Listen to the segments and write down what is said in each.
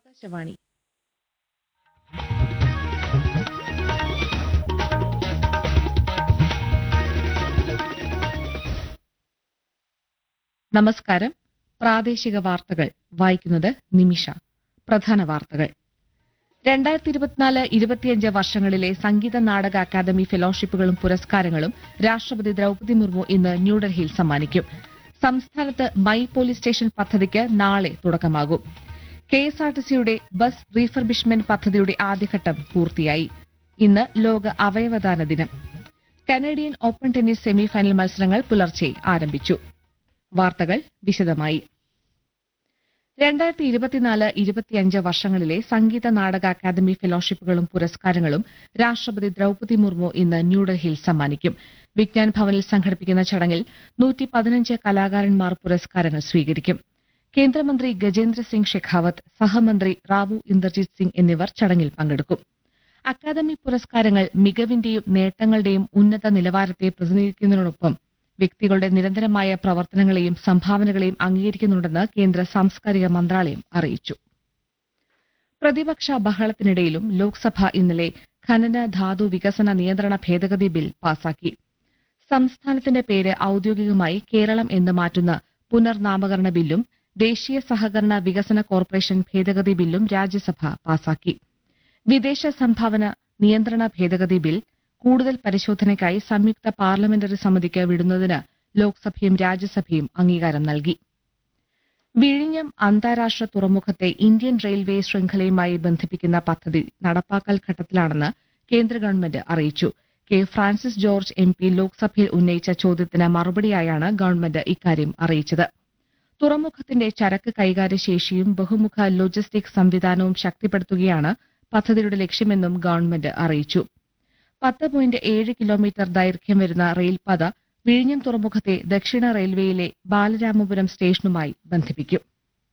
ആകാശവാണി നമസ്കാരം പ്രാദേശിക വാർത്തകൾ വായിക്കുന്നത് നിമിഷ പ്രധാന വാർത്തകൾ രണ്ടായിരത്തി ഇരുപത്തിനാല് ഇരുപത്തിയഞ്ച് വർഷങ്ങളിലെ സംഗീത നാടക അക്കാദമി ഫെലോഷിപ്പുകളും പുരസ്കാരങ്ങളും രാഷ്ട്രപതി ദ്രൌപദി മുർമു ഇന്ന് ന്യൂഡൽഹിയിൽ സമ്മാനിക്കും സംസ്ഥാനത്ത് മൈ പോലീസ് സ്റ്റേഷൻ പദ്ധതിക്ക് നാളെ തുടക്കമാകും കെഎസ്ആർടിസിയുടെ ബസ് റീഫർബിഷ്മെന്റ് പദ്ധതിയുടെ ആദ്യഘട്ടം പൂർത്തിയായി ഇന്ന് ലോക അവയവദാന ദിനം കനേഡിയൻ ഓപ്പൺ ടെന്നീസ് സെമിഫൈനൽ മത്സരങ്ങൾ പുലർച്ചെ ആരംഭിച്ചു വാർത്തകൾ വിശദമായി രണ്ടായിരത്തി ഇരുപത്തിനാല് ഇരുപത്തിയഞ്ച് വർഷങ്ങളിലെ സംഗീത നാടക അക്കാദമി ഫെലോഷിപ്പുകളും പുരസ്കാരങ്ങളും രാഷ്ട്രപതി ദ്രൌപദി മുർമു ഇന്ന് ന്യൂഡൽഹിയിൽ സമ്മാനിക്കും വിജ്ഞാൻ ഭവനിൽ സംഘടിപ്പിക്കുന്ന ചടങ്ങിൽ നൂറ്റി പതിനഞ്ച് കലാകാരന്മാർ പുരസ്കാരങ്ങൾ സ്വീകരിക്കും കേന്ദ്രമന്ത്രി ഗജേന്ദ്ര സിംഗ് ഷെഖാവത്ത് സഹമന്ത്രി റാവു ഇന്ദർജിത് സിംഗ് എന്നിവർ ചടങ്ങിൽ പങ്കെടുക്കും അക്കാദമി പുരസ്കാരങ്ങൾ മികവിന്റെയും നേട്ടങ്ങളുടെയും ഉന്നത നിലവാരത്തെ പ്രതിനിധീകരിക്കുന്നതിനൊപ്പം വ്യക്തികളുടെ നിരന്തരമായ പ്രവർത്തനങ്ങളെയും സംഭാവനകളെയും അംഗീകരിക്കുന്നുണ്ടെന്ന് കേന്ദ്ര സാംസ്കാരിക മന്ത്രാലയം അറിയിച്ചു പ്രതിപക്ഷ ബഹളത്തിനിടയിലും ലോക്സഭ ഇന്നലെ ഖനന ധാതു വികസന നിയന്ത്രണ ഭേദഗതി ബിൽ പാസാക്കി സംസ്ഥാനത്തിന്റെ പേര് ഔദ്യോഗികമായി കേരളം എന്ന് മാറ്റുന്ന പുനർനാമകരണ ബില്ലും ദേശീയ സഹകരണ വികസന കോർപ്പറേഷൻ ഭേദഗതി ബില്ലും രാജ്യസഭ പാസാക്കി വിദേശ സംഭാവന നിയന്ത്രണ ഭേദഗതി ബിൽ കൂടുതൽ പരിശോധനയ്ക്കായി സംയുക്ത പാർലമെന്ററി സമിതിക്ക് വിടുന്നതിന് ലോക്സഭയും രാജ്യസഭയും അംഗീകാരം നൽകി വിഴിഞ്ഞം അന്താരാഷ്ട്ര തുറമുഖത്തെ ഇന്ത്യൻ റെയിൽവേ ശൃംഖലയുമായി ബന്ധിപ്പിക്കുന്ന പദ്ധതി നടപ്പാക്കൽ ഘട്ടത്തിലാണെന്ന് കേന്ദ്ര ഗവൺമെന്റ് അറിയിച്ചു K Francis George M P ലോക്സഭയിൽ ഉന്നയിച്ച ചോദ്യത്തിന് മറുപടിയായാണ് ഗവൺമെന്റ് ഇക്കാര്യം അറിയിച്ചത് തുറമുഖത്തിന്റെ ചരക്ക് കൈകാര്യ ശേഷിയും ബഹുമുഖ ലോജിസ്റ്റിക് സംവിധാനവും ശക്തിപ്പെടുത്തുകയാണ് പദ്ധതിയുടെ ലക്ഷ്യമെന്നും ഗവൺമെന്റ് അറിയിച്ചു പത്ത് പോയിന്റ് ഏഴ് കിലോമീറ്റർ ദൈർഘ്യം വരുന്ന റെയിൽപാത വിഴിഞ്ഞം തുറമുഖത്തെ ദക്ഷിണ റെയിൽവേയിലെ ബാലരാമപുരം സ്റ്റേഷനുമായി ബന്ധിപ്പിക്കും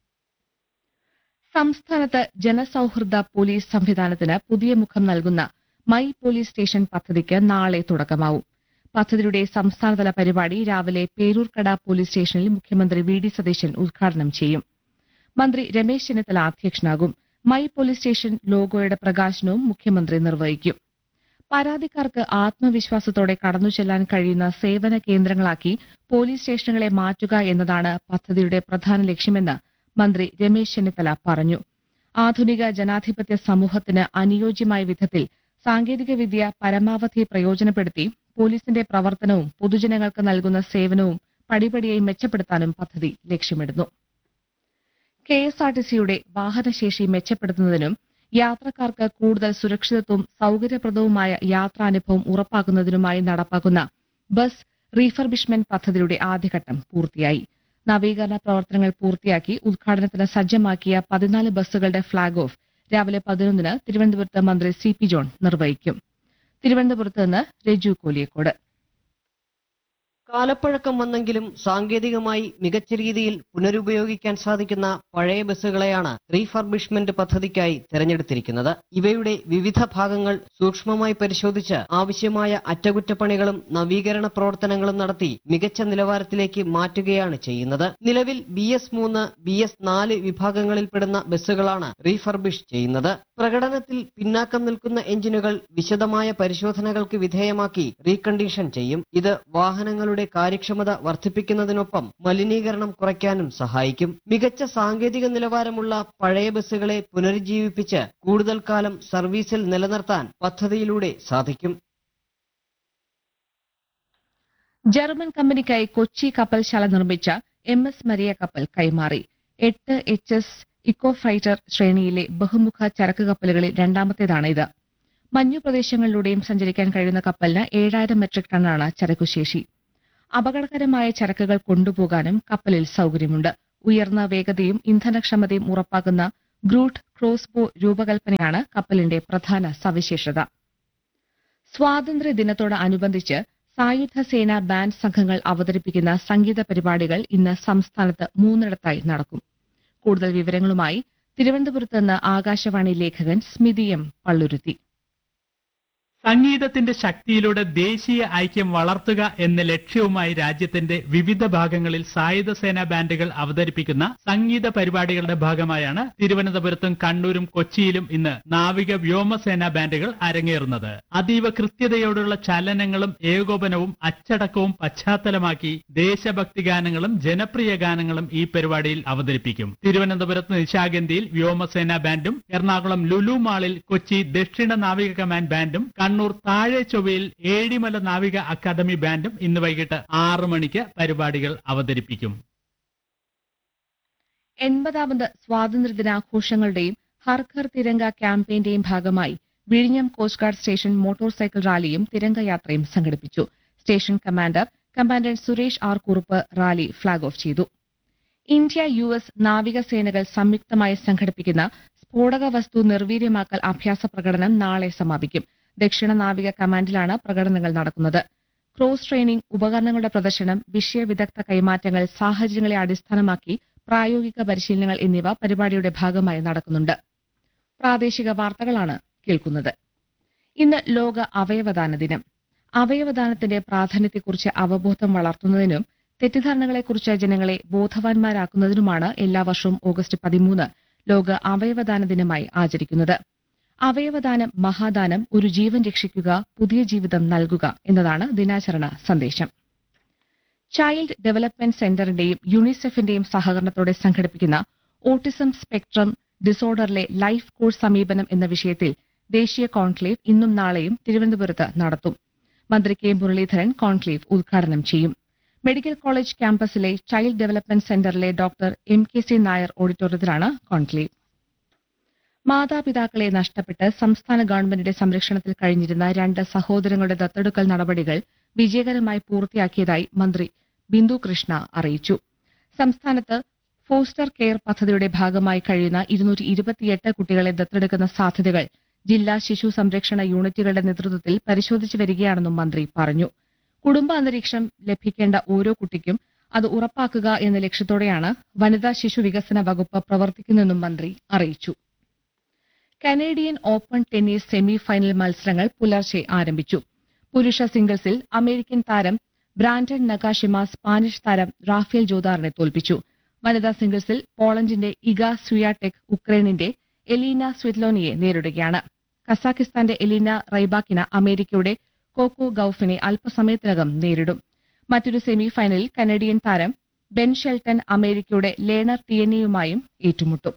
സംസ്ഥാനത്ത് ജനസൌഹൃദ പോലീസ് സംവിധാനത്തിന് പുതിയ മുഖം നൽകുന്ന മൈ പോലീസ് സ്റ്റേഷൻ പദ്ധതിക്ക് നാളെ തുടക്കമാവും പദ്ധതിയുടെ സംസ്ഥാനതല പരിപാടി രാവിലെ പേരൂർക്കട പോലീസ് സ്റ്റേഷനിൽ മുഖ്യമന്ത്രി വി ഡി സതീശൻ ഉദ്ഘാടനം ചെയ്യും മന്ത്രി രമേശ് ചെന്നിത്തല അധ്യക്ഷനാകും മൈ പോലീസ് സ്റ്റേഷൻ ലോഗോയുടെ പ്രകാശനവും മുഖ്യമന്ത്രി നിർവഹിക്കും പരാതിക്കാർക്ക് ആത്മവിശ്വാസത്തോടെ കടന്നു ചെല്ലാൻ കഴിയുന്ന സേവന കേന്ദ്രങ്ങളാക്കി പോലീസ് സ്റ്റേഷനുകളെ മാറ്റുക എന്നതാണ് പദ്ധതിയുടെ പ്രധാന ലക്ഷ്യമെന്ന് മന്ത്രി രമേശ് ചെന്നിത്തല പറഞ്ഞു ആധുനിക ജനാധിപത്യ സമൂഹത്തിന് അനുയോജ്യമായ വിധത്തിൽ സാങ്കേതികവിദ്യ പരമാവധി പ്രയോജനപ്പെടുത്തി പോലീസിന്റെ പ്രവർത്തനവും പൊതുജനങ്ങൾക്ക് നൽകുന്ന സേവനവും പടിപടിയായി മെച്ചപ്പെടുത്താനും പദ്ധതി ലക്ഷ്യമിടുന്നു കെഎസ്ആർടിസിയുടെ വാഹനശേഷി മെച്ചപ്പെടുത്തുന്നതിനും യാത്രക്കാർക്ക് കൂടുതൽ സുരക്ഷിതത്വവും സൌകര്യപ്രദവുമായ യാത്രാനുഭവം ഉറപ്പാക്കുന്നതിനുമായി നടപ്പാക്കുന്ന ബസ് റീഫർബിഷ്മെന്റ് പദ്ധതിയുടെ ആദ്യഘട്ടം പൂർത്തിയായി നവീകരണ പ്രവർത്തനങ്ങൾ പൂർത്തിയാക്കി ഉദ്ഘാടനത്തിന് സജ്ജമാക്കിയ പതിനാല് ബസ്സുകളുടെ ഫ്ളാഗ് ഓഫ് രാവിലെ പതിനൊന്നിന് തിരുവനന്തപുരത്ത് മന്ത്രി സി പി ജോൺ നിർവഹിക്കും തിരുവനന്തപുരത്ത് നിന്ന് രജു കോലിയക്കോട് കാലപ്പഴക്കം വന്നെങ്കിലും സാങ്കേതികമായി മികച്ച രീതിയിൽ പുനരുപയോഗിക്കാൻ സാധിക്കുന്ന പഴയ ബസ്സുകളെയാണ് റീഫർബിഷ്മെന്റ് പദ്ധതിക്കായി തെരഞ്ഞെടുത്തിരിക്കുന്നത് ഇവയുടെ വിവിധ ഭാഗങ്ങൾ സൂക്ഷ്മമായി പരിശോധിച്ച് ആവശ്യമായ അറ്റകുറ്റപ്പണികളും നവീകരണ പ്രവർത്തനങ്ങളും നടത്തി മികച്ച നിലവാരത്തിലേക്ക് മാറ്റുകയാണ് ചെയ്യുന്നത് നിലവിൽ ബി എസ് മൂന്ന് ബി എസ് നാല് വിഭാഗങ്ങളിൽപ്പെടുന്ന ബസ്സുകളാണ് റീഫർബിഷ് ചെയ്യുന്നത് പ്രകടനത്തിൽ പിന്നാക്കം നിൽക്കുന്ന എഞ്ചിനുകൾ വിശദമായ പരിശോധനകൾക്ക് വിധേയമാക്കി റീകണ്ടീഷൻ ചെയ്യും ഇത് വാഹനങ്ങളുടെ കാര്യക്ഷമത വർദ്ധിപ്പിക്കുന്നതിനൊപ്പം മലിനീകരണം കുറയ്ക്കാനും സഹായിക്കും മികച്ച സാങ്കേതിക നിലവാരമുള്ള പഴയ ബസ്സുകളെ പുനരുജ്ജീവിപ്പിച്ച് കൂടുതൽ കാലം സർവീസിൽ നിലനിർത്താൻ പദ്ധതിയിലൂടെ സാധിക്കും ജർമ്മൻ കമ്പനിക്കായി കൊച്ചി കപ്പൽശാല നിർമ്മിച്ച എം എസ് മരിയ കപ്പൽ കൈമാറി എട്ട് എച്ച് എസ് ഇക്കോ ഫൈറ്റർ ശ്രേണിയിലെ ബഹുമുഖ ചരക്ക് കപ്പലുകളിൽ രണ്ടാമത്തേതാണ് ഇത് മഞ്ഞു പ്രദേശങ്ങളിലൂടെയും സഞ്ചരിക്കാൻ കഴിയുന്ന കപ്പലിന് ഏഴായിരം മെട്രിക് ടണ്ണാണ് ചരക്കുശേഷി അപകടകരമായ ചരക്കുകൾ കൊണ്ടുപോകാനും കപ്പലിൽ സൌകര്യമുണ്ട് ഉയർന്ന വേഗതയും ഇന്ധനക്ഷമതയും ഉറപ്പാക്കുന്ന ഗ്രൂട്ട് ക്രോസ്ബോ രൂപകൽപ്പനയാണ് കപ്പലിന്റെ പ്രധാന സവിശേഷത സ്വാതന്ത്ര്യ ദിനത്തോടനുബന്ധിച്ച് സായുധ സേന ബാൻഡ് സംഘങ്ങൾ അവതരിപ്പിക്കുന്ന സംഗീത പരിപാടികൾ ഇന്ന് സംസ്ഥാനത്ത് മൂന്നിടത്തായി നടക്കും കൂടുതൽ വിവരങ്ങളുമായി തിരുവനന്തപുരത്ത് നിന്ന് ആകാശവാണി ലേഖകൻ സ്മിതി എം പള്ളുരുത്തി സംഗീതത്തിന്റെ ശക്തിയിലൂടെ ദേശീയ ഐക്യം വളർത്തുക എന്ന ലക്ഷ്യവുമായി രാജ്യത്തിന്റെ വിവിധ ഭാഗങ്ങളിൽ സായുധ സേനാ ബാൻഡുകൾ അവതരിപ്പിക്കുന്ന സംഗീത പരിപാടികളുടെ ഭാഗമായാണ് തിരുവനന്തപുരത്തും കണ്ണൂരും കൊച്ചിയിലും ഇന്ന് നാവിക വ്യോമസേനാ ബാൻഡുകൾ അരങ്ങേറുന്നത് അതീവ കൃത്യതയോടുള്ള ചലനങ്ങളും ഏകോപനവും അച്ചടക്കവും പശ്ചാത്തലമാക്കി ദേശഭക്തി ഗാനങ്ങളും ജനപ്രിയ ഗാനങ്ങളും ഈ പരിപാടിയിൽ അവതരിപ്പിക്കും തിരുവനന്തപുരത്ത് നിശാഗന്ധിയിൽ വ്യോമസേനാ ബാൻഡും എറണാകുളം ലുലു മാളിൽ കൊച്ചി ദക്ഷിണ നാവിക കമാൻഡ് ബാൻഡും കണ്ണൂർ താഴെ ചൊവ്വയിൽ ഏഴിമല നാവിക അക്കാദമി ബാൻഡും ഇന്ന് വൈകിട്ട് ആറ് മണിക്ക് പരിപാടികൾ അവതരിപ്പിക്കും എൺപതാമത് സ്വാതന്ത്ര്യദിനാഘോഷങ്ങളുടെയും ഹർ ഘർ തിരങ്ക ക്യാമ്പയിന്റെയും ഭാഗമായി വിഴിഞ്ഞം coast guard station motor cycle റാലിയും തിരംഗയാത്രയും സംഘടിപ്പിച്ചു station commander commandant Suresh R Kurup rally flag off ചെയ്തു ഇന്ത്യ യു എസ് നാവികസേനകൾ സംയുക്തമായി സംഘടിപ്പിക്കുന്ന സ്ഫോടക വസ്തു നിർവീര്യമാക്കൽ അഭ്യാസ പ്രകടനം നാളെ സമാപിക്കും ദക്ഷിണ നാവിക കമാൻഡിലാണ് പ്രകടനങ്ങൾ നടക്കുന്നത് ക്രോസ് ട്രെയിനിംഗ് ഉപകരണങ്ങളുടെ പ്രദർശനം വിഷയ വിദഗ്ധ കൈമാറ്റങ്ങൾ സാഹചര്യങ്ങളെ അടിസ്ഥാനമാക്കി പ്രായോഗിക പരിശീലനങ്ങൾ എന്നിവ പരിപാടിയുടെ ഭാഗമായി നടക്കുന്നുണ്ട് പ്രാദേശിക വാർത്തകളാണ് കേൾക്കുന്നത് ഇന്ന് ലോക അവയവദാന ദിനം അവയവദാനത്തിന്റെ പ്രാധാന്യത്തെക്കുറിച്ച് അവബോധം വളർത്തുന്നതിനും തെറ്റിദ്ധാരണകളെക്കുറിച്ച് ജനങ്ങളെ ബോധവാന്മാരാക്കുന്നതിനുമാണ് എല്ലാ വർഷവും ഓഗസ്റ്റ് പതിമൂന്ന് ലോക അവയവദാന ദിനമായി ആചരിക്കുന്നത് അവയവദാനം മഹാദാനം ഒരു ജീവൻ രക്ഷിക്കുക പുതിയ ജീവിതം നൽകുക എന്നതാണ് ദിനാചരണ സന്ദേശം ചൈൽഡ് ഡെവലപ്മെന്റ് സെന്ററിന്റെയും യുണിസെഫിന്റെയും സഹകരണത്തോടെ സംഘടിപ്പിക്കുന്ന ഓട്ടിസം സ്പെക്ട്രം ഡിസോർഡറിലെ ലൈഫ് കോഴ്സ് സമീപനം എന്ന വിഷയത്തിൽ ദേശീയ കോൺക്ലേവ് ഇന്നും നാളെയും തിരുവനന്തപുരത്ത് നടത്തും മന്ത്രി കെ മുരളീധരൻ കോൺക്ലേവ് ഉദ്ഘാടനം ചെയ്യും മെഡിക്കൽ കോളേജ് ക്യാമ്പസിലെ ചൈൽഡ് ഡെവലപ്മെന്റ് സെന്ററിലെ doctor M K C Nair ഓഡിറ്റോറിയത്തിലാണ് കോൺക്ലേവ് മാതാപിതാക്കളെ നഷ്ടപ്പെട്ട് സംസ്ഥാന ഗവൺമെന്റിന്റെ സംരക്ഷണത്തിൽ കഴിഞ്ഞിരുന്ന രണ്ട് സഹോദരങ്ങളുടെ ദത്തെടുക്കൽ നടപടികൾ വിജയകരമായി പൂർത്തിയാക്കിയതായി മന്ത്രി ബിന്ദു കൃഷ്ണ അറിയിച്ചു സംസ്ഥാനത്ത് ഫോസ്റ്റർ കെയർ പദ്ധതിയുടെ ഭാഗമായി കഴിയുന്ന ഇരുന്നൂറ്റി ഇരുപത്തിയെട്ട് കുട്ടികളെ ദത്തെടുക്കുന്ന സാധ്യതകൾ ജില്ലാ ശിശു സംരക്ഷണ യൂണിറ്റുകളുടെ നേതൃത്വത്തിൽ പരിശോധിച്ചു വരികയാണെന്നും മന്ത്രി പറഞ്ഞു കുടുംബ അന്തരീക്ഷം ലഭിക്കേണ്ട ഓരോ കുട്ടിക്കും അത് ഉറപ്പാക്കുക എന്ന ലക്ഷ്യത്തോടെയാണ് വനിതാ ശിശു വികസന വകുപ്പ് പ്രവർത്തിക്കുന്നതെന്നും മന്ത്രി അറിയിച്ചു Canadian open tennis semi final മത്സരങ്ങൾ പുലർച്ചെ ആരംഭിച്ചു പുരുഷ സിംഗിൾസിൽ അമേരിക്കൻ താരം ബ്രാൻഡൻ നഗാഷിമ സ്പാനിഷ് താരം റാഫേൽ ജോദാറിനെ തോൽപ്പിച്ചു വനിതാ സിംഗിൾസിൽ പോളണ്ടിന്റെ ഇഗ സ്വിയാടെക് ഉക്രൈനിന്റെ എലീന സ്വിറ്റ്ലോനിയെ നേരിടുകയാണ് കസാഖിസ്ഥാന്റെ എലീന റൈബാക്കിന അമേരിക്കയുടെ കോക്കോ ഗൌഫിനെ അല്പസമയത്തിനകം നേരിടും മറ്റൊരു സെമി ഫൈനലിൽ കനഡിയൻ താരം ബെൻ ഷെൽട്ടൺ അമേരിക്കയുടെ ലേണർ ടിയനയുമായും ഏറ്റുമുട്ടും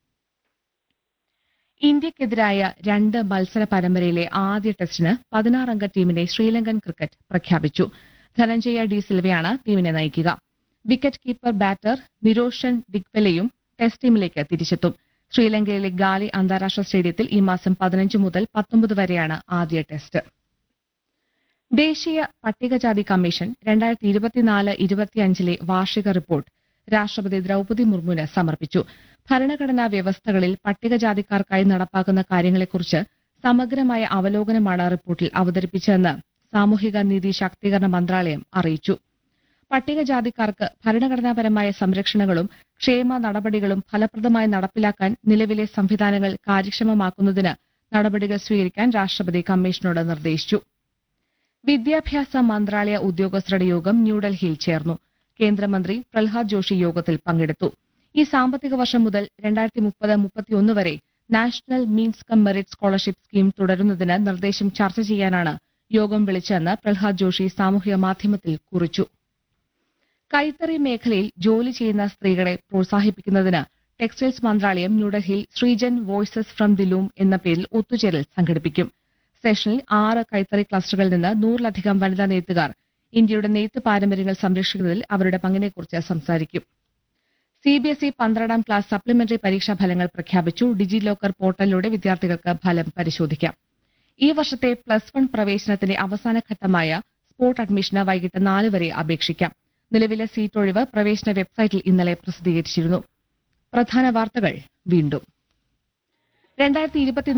ഇന്ത്യക്കെതിരായ രണ്ട് മത്സര പരമ്പരയിലെ ആദ്യ ടെസ്റ്റിന് പതിനാറംഗ ടീമിനെ ശ്രീലങ്കൻ ക്രിക്കറ്റ് പ്രഖ്യാപിച്ചു ധനഞ്ജയ ഡി സിൽവയാണ് ടീമിനെ നയിക്കുക വിക്കറ്റ് കീപ്പർ ബാറ്റർ നിരോഷൻ ഡിഗ്വെലയും ടെസ്റ്റ് ടീമിലേക്ക് തിരിച്ചെത്തും ശ്രീലങ്കയിലെ ഗാലി അന്താരാഷ്ട്ര സ്റ്റേഡിയത്തിൽ ഈ മാസം പതിനഞ്ച് മുതൽ പത്തൊമ്പത് വരെയാണ് ആദ്യ ടെസ്റ്റ് ദേശീയ പട്ടികജാതി കമ്മീഷൻ രണ്ടായിരത്തി ഇരുപത്തിനാല് ഇരുപത്തിയഞ്ചിലെ വാർഷിക റിപ്പോർട്ട് രാഷ്ട്രപതി ദ്രൌപതി മുർമുവിന് സമർപ്പിച്ചു ഭരണഘടനാ വ്യവസ്ഥകളിൽ പട്ടികജാതിക്കാർക്കായി നടപ്പാക്കുന്ന കാര്യങ്ങളെക്കുറിച്ച് സമഗ്രമായ അവലോകനമാണ് റിപ്പോർട്ടിൽ അവതരിപ്പിച്ചതെന്ന് സാമൂഹിക നീതി ശാക്തീകരണ മന്ത്രാലയം അറിയിച്ചു പട്ടികജാതിക്കാർക്ക് ഭരണഘടനാപരമായ സംരക്ഷണങ്ങളും ക്ഷേമ നടപടികളും ഫലപ്രദമായി നടപ്പിലാക്കാൻ നിലവിലെ സംവിധാനങ്ങൾ കാര്യക്ഷമമാക്കുന്നതിന് നടപടികൾ സ്വീകരിക്കാൻ രാഷ്ട്രപതി കമ്മീഷനോട് നിർദ്ദേശിച്ചു വിദ്യാഭ്യാസ മന്ത്രാലയ ഉദ്യോഗസ്ഥരുടെ യോഗം ന്യൂഡൽഹിയിൽ ചേർന്നു കേന്ദ്രമന്ത്രി പ്രഹ്ലാദ് ജോഷി യോഗത്തിൽ പങ്കെടുത്തു ഈ സാമ്പത്തിക വർഷം മുതൽ രണ്ടായിരത്തി മുപ്പത് മുപ്പത്തിയൊന്ന് വരെ national means cum merit scholarship scheme തുടരുന്നതിന് നിർദ്ദേശം ചർച്ച ചെയ്യാനാണ് യോഗം വിളിച്ചതെന്ന് പ്രഹ്ലാദ് ജോഷി സാമൂഹിക മാധ്യമത്തിൽ കുറിച്ചു കൈത്തറി മേഖലയിൽ ജോലി ചെയ്യുന്ന സ്ത്രീകളെ പ്രോത്സാഹിപ്പിക്കുന്നതിന് ടെക്സ്റ്റൈൽസ് മന്ത്രാലയം ന്യൂഡൽഹിയിൽ Srijan voices from the loom എന്ന പേരിൽ ഒത്തുചേരൽ സംഘടിപ്പിക്കും സെഷനിൽ ആറ് കൈത്തറി ക്ലസ്റ്ററുകളിൽ നിന്ന് നൂറിലധികം വനിതാ നെയ്ത്തുകാർ ഇന്ത്യയുടെ നെയ്ത്ത് പാരമ്പര്യങ്ങൾ സംരക്ഷിക്കുന്നതിൽ അവരുടെ പങ്കിനെക്കുറിച്ച് സംസാരിക്കും സി ബി എസ് ഇ പന്ത്രണ്ടാം ക്ലാസ് സപ്ലിമെന്ററി പരീക്ഷാ ഫലങ്ങൾ പ്രഖ്യാപിച്ചു ഡിജി ലോക്കർ പോർട്ടലിലൂടെ വിദ്യാർത്ഥികൾക്ക് ഫലം പരിശോധിക്കാം ഈ വർഷത്തെ പ്ലസ് വൺ പ്രവേശനത്തിന്റെ അവസാന ഘട്ടമായ സ്പോട്ട് അഡ്മിഷന് വൈകിട്ട് നാല് വരെ അപേക്ഷിക്കാം നിലവിലെ സീറ്റ് ഒഴിവ് പ്രവേശന വെബ്സൈറ്റിൽ ഇന്നലെ പ്രസിദ്ധീകരിച്ചിരുന്നു പ്രധാന വാർത്തകൾ വീണ്ടും രണ്ടായിരത്തി